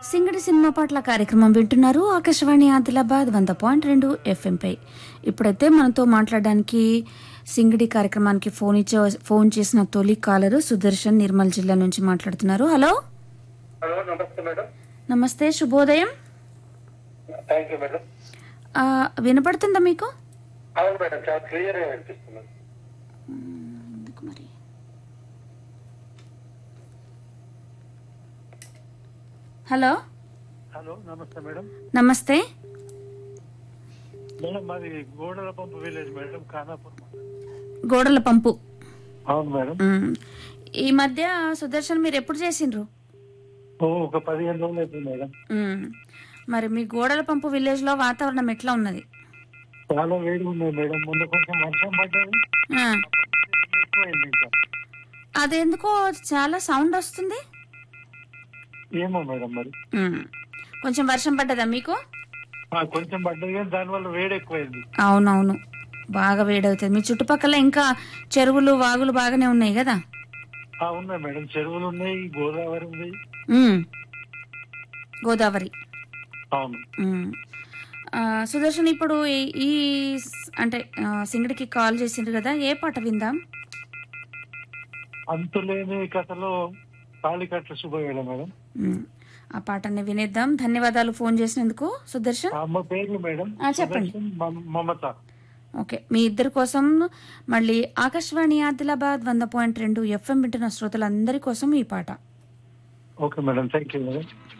సింగడి cinema పాటల కార్యక్రమం వింటున్నారు ఆకాశవాణి ఆదిలాబాద్ వంద పాయింట్ రెండు ఎఫ్ఎంపై ఇప్పుడైతే మనతో మాట్లాడడానికి సింగడి కార్యక్రమానికి ఫోన్ ఇచ్చే ఫోన్ చేసిన తొలి కాలరు సుదర్శన్ నిర్మల్ జిల్లా నుంచి మాట్లాడుతున్నారు హలో హలో నమస్తే మేడం నమస్తే శుభోదయం థ్యాంక్ యూ మేడం ఆ, వినపడుతుందా మీకు అవును మేడం చాలా క్లియర్ గా అనిపిస్తుంది ఎందుకు మరి హలో హలో నమస్తే మేడం నమస్తే మేడం మాది గోడల పంపు విలేజ్ మేడం ఖానాపూర్ గోడల పంపు అవును మేడం మ్. ఈ మధ్య సుదర్శన్ మీరు ఎప్పుడు చేసిండ్రు ఓ ఒక పదిహేను రోజులు అవుతుంది మేడం మ్. మరి మీ గోడల పంపు విలేజ్ లో వాతావరణం ఎట్లా ఉన్నది చాలా వేడి ఉన్నాయి మేడం ముందు కొంచెం వర్షం పడ్డది ఆ. ఎక్కువైంది ఇంకా అదెందుకో చాలా సౌండ్ వస్తుంది ఏమో మేడం మరి మ్. కొంచెం వర్షం పడ్డదా మీకు ఆ, కొంచెం పడ్డది కానీ దానివల్ల వేడి ఎక్కువైంది అవునవును బాగా వేడవుతుంది మీ చుట్టుపక్కల ఇంకా చెరువులు వాగులు బాగానే ఉన్నాయి కదా ఆ, ఉన్నాయి మేడం చెరువులు ఉన్నాయి గోదావరి ఉంది మ్. గోదావరి అవును మ్. ఆ, సుదర్శన్ ఇప్పుడు ఈ- ఈ స్- అంటే ఆ, సింగడికి కాల్ చేసిండ్రు కదా ఏ పాట విందాం అంతులేని కథలో తాళికట్ల శుభవేళ మేడం మ్. ఆ పాటని వినేద్దాం ధన్యవాదాలు ఫోన్ చేసినందుకు సుదర్శన్ ఆ అమ్మ పేర్లు మేడం ఆ, చెప్పండి. సుదర్శన్, మమ- మమత ఓకే మీ ఇద్దరి కోసం మళ్ళీ ఆకాశవాణి ఆదిలాబాద్ వంద పాయింట్ రెండు ఎఫ్ఎం వింటున్న శ్రోతలందరి కోసం ఈ పాట okay madam thank you madam